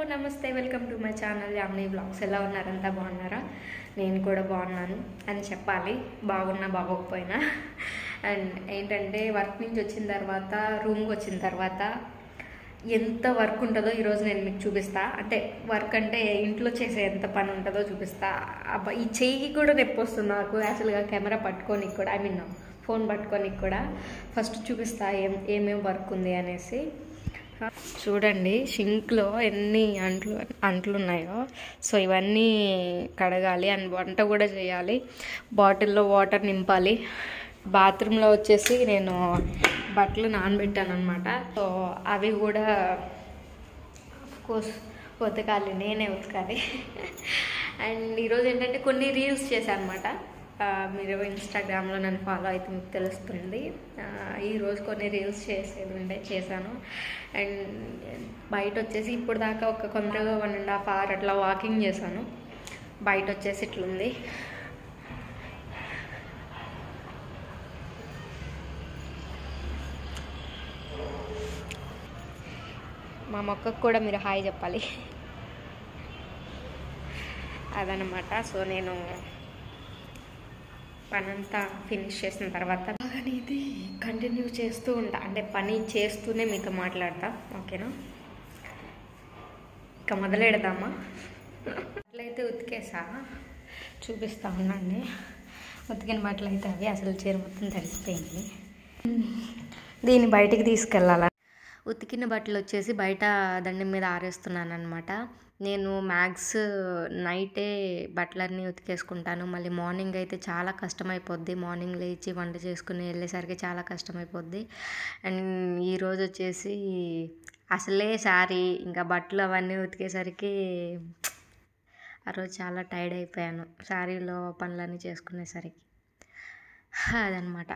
నమస్తే welcome to my channel Yamini blogs ఎలా ఉన్నారంతా బాగున్నారా నేను కూడా బాగున్నాను అని చెప్పాలి బాగున్నా బాగోకపోయినా అండ్ ఏంటంటే వర్క్ నుంచి వచ్చిన తర్వాత రూమ్కి వచ్చిన తర్వాత ఎంత వర్క్ ఉంటుందో ఈరోజు నేను మీకు చూపిస్తా అంటే వర్క్ అంటే ఇంట్లో చేసే ఎంత పని ఉంటుందో చూపిస్తా అబ్బా ఈ చెయ్యి కూడా నొప్పి వస్తుంది నాకు యాక్చువల్గా కెమెరా పట్టుకోనికి కూడా ఐ మీన్ ఫోన్ పట్టుకోనికి కూడా ఫస్ట్ చూపిస్తా ఏం ఏమేం వర్క్ ఉంది అనేసి చూడండి షింక్లో ఎన్ని అంట్లు అంట్లు ఉన్నాయో సో ఇవన్నీ కడగాలి అండ్ వంట కూడా చేయాలి బాటిల్లో వాటర్ నింపాలి బాత్రూంలో వచ్చేసి నేను బట్టలు నానబెట్టాను అనమాట సో అవి కూడా కోర్స్ ఉతకాలి నేనే ఉతకాలి అండ్ ఈరోజు ఏంటంటే కొన్ని రీల్స్ చేశాను అనమాట మీరు ఇన్స్టాగ్రామ్లో నన్ను ఫాలో అయితే మీకు తెలుస్తుంది ఆ, ఈరోజు కొన్ని రీల్స్ చేసేది ఉండే చేశాను అండ్ బయట వచ్చేసి ఇప్పుడు దాకా ఒక కొందరగా వన్ అండ్ హాఫ్ అవర్ అట్లా వాకింగ్ చేశాను బయట వచ్చేసి ఇట్లుంది మా మొక్కకు కూడా మీరు హాయ్ చెప్పాలి అదనమాట సో నేను పనంతా ఫినిష్ చేసిన తర్వాత బాగానే ఇది కంటిన్యూ చేస్తూ ఉంటా అంటే పని చేస్తూనే మీతో మాట్లాడతా ఓకేనా ఇక మొదలెడదామా అట్లయితే ఉతికేసా చూపిస్తా ఉండండి ఉతికిన బట్టలు అయితే అవి అసలు చీర మొత్తం తడిసిపోయింది దీన్ని బయటికి తీసుకెళ్ళాల ఉతికిన బట్టలు వచ్చేసి బయట దండం మీద ఆరేస్తున్నాను అనమాట నేను మ్యాక్స్ నైటే బట్టలన్నీ ఉతికేసుకుంటాను మళ్ళీ మార్నింగ్ అయితే చాలా కష్టమైపోద్ది మార్నింగ్ లేచి వంట చేసుకుని వెళ్ళేసరికి చాలా కష్టమైపోద్ది అండ్ ఈరోజు వచ్చేసి అసలే శారీ ఇంకా బట్టలు అవన్నీ ఉతికేసరికి ఆ రోజు చాలా టైర్డ్ అయిపోయాను శారీలో పనులన్నీ చేసుకునేసరికి అదనమాట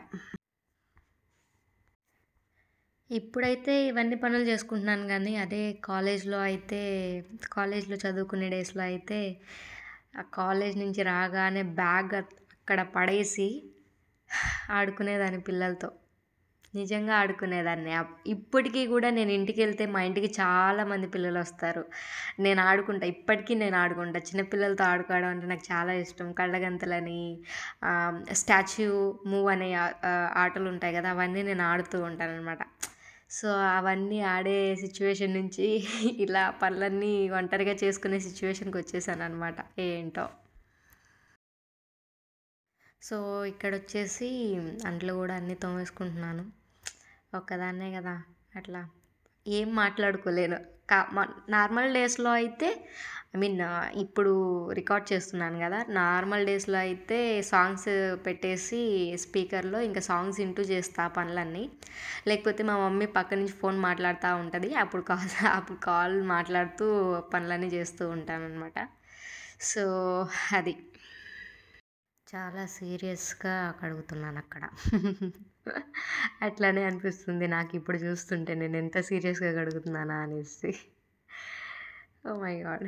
ఇప్పుడైతే ఇవన్నీ పనులు చేసుకుంటున్నాను కానీ అదే కాలేజ్లో అయితే కాలేజ్లో చదువుకునే డేస్లో అయితే ఆ కాలేజ్ నుంచి రాగానే బ్యాగ్ అక్కడ పడేసి ఆడుకునేదాన్ని పిల్లలతో నిజంగా ఆడుకునేదాన్ని అప్- ఇప్పటికీ కూడా నేను ఇంటికి వెళ్తే మా ఇంటికి చాలా మంది పిల్లలు వస్తారు నేను ఆడుకుంటా ఇప్పటికీ నేను ఆడుకుంటా చిన్నపిల్లలతో ఆడుకోవడం అంటే నాకు చాలా ఇష్టం కళ్ళగంతలని స్టాచ్యూ మూవ్ అనే ఆ- ఆ ఆటలు ఉంటాయి కదా అవన్నీ నేను ఆడుతూ ఉంటాను అనమాట సో అవన్నీ ఆడే సిచ్యువేషన్ నుంచి ఇలా పనులన్నీ ఒంటరిగా చేసుకునే సిచ్యువేషన్కి వచ్చేసాను అనమాట ఏంటో సో ఇక్కడ వచ్చేసి అంట్లు కూడా అన్నీ తోమేసుకుంటున్నాను ఒక్కదాన్నే కదా అట్లా ఏం మాట్లాడుకోలేను కా నార్మల్ డేస్లో అయితే ఐ మీన్ ఇప్పుడు రికార్డ్ చేస్తున్నాను కదా నార్మల్ డేస్లో అయితే సాంగ్స్ పెట్టేసి స్పీకర్లో ఇంకా సాంగ్స్ వింటూ చేస్తా పనులన్నీ లేకపోతే మా మమ్మీ పక్క నుంచి ఫోన్ మాట్లాడుతూ ఉంటుంది అప్పుడు కాల్ అప్పుడు కాల్ మాట్లాడుతూ పనులన్నీ చేస్తూ ఉంటాను అనమాట సో అది చాలా సీరియస్గా కడుగుతున్నాను అక్కడ అట్లానే అనిపిస్తుంది నాకు ఇప్పుడు చూస్తుంటే నేను ఎంత సీరియస్గా కడుగుతున్నానా అనేసి ఓ మై గాడ్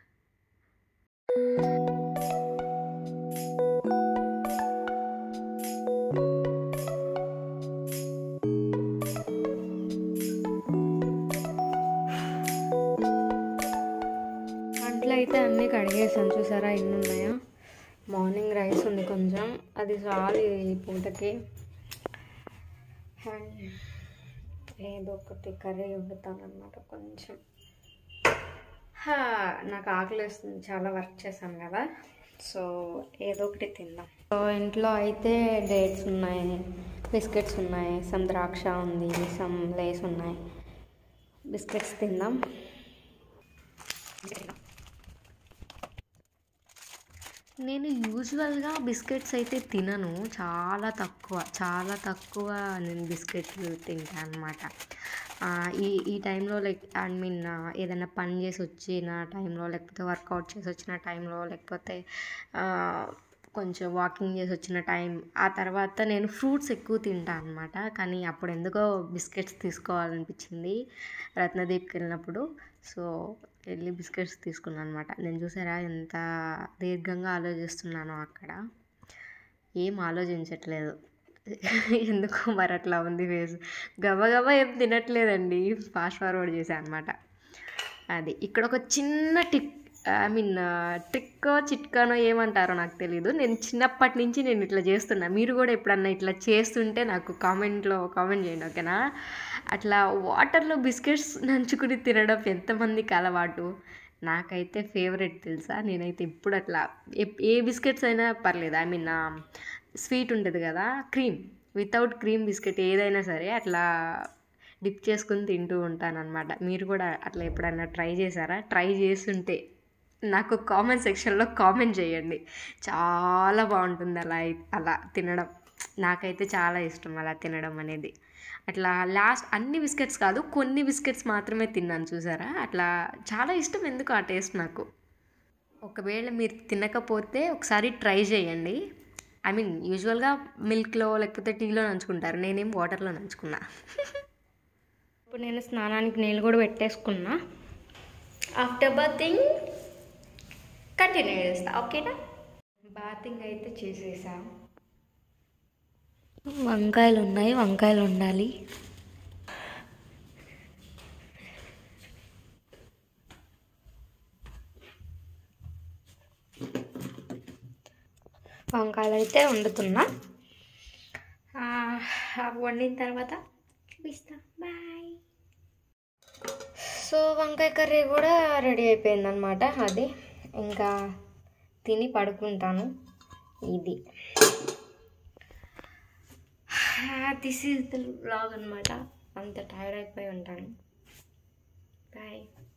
అంట్లో అయితే అన్నీ కడిగేసాను చూసారా ఎన్ని ఉన్నాయా మార్నింగ్ రైస్ ఉంది కొంచెం అది చాలు ఈ పూటకి అండ్ ఏదో ఒకటి కర్రీ వండుతాను అనమాట కొంచెం హా, నాకు ఆకలి వేస్తుంది చాలా వర్క్ చేశాను కదా సో ఏదో ఒకటి తిందాం సో ఇంట్లో అయితే డేట్స్ ఉన్నాయి బిస్కెట్స్ ఉన్నాయి సమ్ ద్రాక్ష ఉంది సమ్ లేస్ ఉన్నాయి బిస్కెట్స్ తిందాం నేను యూజువల్గా బిస్కెట్స్ అయితే తినను చాలా తక్కువ చాలా తక్కువ నేను బిస్కెట్లు తింటాను అనమాట ఈ ఈ టైంలో లైక్ ఐ మీన్ ఏదైనా పని చేసి వచ్చిన టైంలో లేకపోతే వర్కౌట్ చేసి వచ్చిన టైంలో లేకపోతే ఆ, కొంచెం వాకింగ్ చేసి వచ్చిన టైం ఆ తర్వాత నేను ఫ్రూట్స్ ఎక్కువ తింటాను అనమాట కానీ అప్పుడు ఎందుకో బిస్కెట్స్ తీసుకోవాలనిపించింది రత్నదీప్కి వెళ్ళినప్పుడు సో వెళ్ళి బిస్కెట్స్ తీసుకున్నాను అనమాట నేను చూసారా ఎంత దీర్ఘంగా ఆలోచిస్తున్నానో అక్కడ ఏం ఆలోచించట్లేదు ఎందుకో మరి అట్లా ఉంది ఫేస్ గబగబా ఏం తినట్లేదండి ఫాస్ట్ ఫార్వర్డ్ చేశాను అనమాట అది ఇక్కడ ఒక చిన్న టిక్ ఐ మీన్ ట్రిక్కో చిట్కానో ఏమంటారో నాకు తెలీదు నేను చిన్నప్పటి నుంచి నేను ఇట్లా చేస్తున్నా మీరు కూడా ఎప్పుడన్నా ఇట్లా చేస్తుంటే నాకు కామెంట్లో కామెంట్ చేయండి ఓకేనా అట్లా వాటర్లో బిస్కెట్స్ నంచుకుని తినడం ఎంతమందికి అలవాటు నాకైతే ఫేవరెట్ తెలుసా నేనైతే ఇప్పుడు అట్లా ఏ- ఏ బిస్కెట్స్ అయినా పర్లేదు ఐ మీన్ స్వీట్ ఉంటుంది కదా క్రీమ్ వితౌట్ క్రీమ్ బిస్కెట్ ఏదైనా సరే అట్లా డిప్ చేసుకుని తింటూ ఉంటాను అనమాట మీరు కూడా అట్లా ఎప్పుడైనా ట్రై చేశారా ట్రై చేస్తుంటే నాకు కామెంట్ సెక్షన్లో కామెంట్ చేయండి చాలా బాగుంటుంది అలా అయి- అలా తినడం నాకైతే చాలా ఇష్టం అలా తినడం అనేది అట్లా లాస్ట్ అన్ని బిస్కెట్స్ కాదు కొన్ని బిస్కెట్స్ మాత్రమే తిన్నాను చూసారా అట్లా చాలా ఇష్టం ఎందుకు ఆ టేస్ట్ నాకు ఒకవేళ మీరు తినకపోతే ఒకసారి ట్రై చేయండి ఐ మీన్ యూజువల్గా మిల్క్లో లేకపోతే టీలో నంచుకుంటారు నేనేం వాటర్లో నంచుకున్నా ఇప్పుడు నేను స్నానానికి నీళ్ళు కూడా పెట్టేసుకున్నా ఆఫ్టర్ బాతింగ్ కంటిన్యూ చేస్తా ఓకేనా బాతింగ్ అయితే చేసేసా వంకాయలు ఉన్నాయి వంకాయలు ఉండాలి వంకాయలు అయితే వండుతున్నా ఆ, అవి వండిన తర్వాత చూపిస్తా బాయ్ సో వంకాయ కర్రీ కూడా రెడీ అయిపోయింది అనమాట అది ఇంకా తిని పడుకుంటాను ఇది దిస్ ఈజ్ ద బ్లాగ్ అనమాట అంత టైర్డ్ అయిపోయి ఉంటాను బాయ్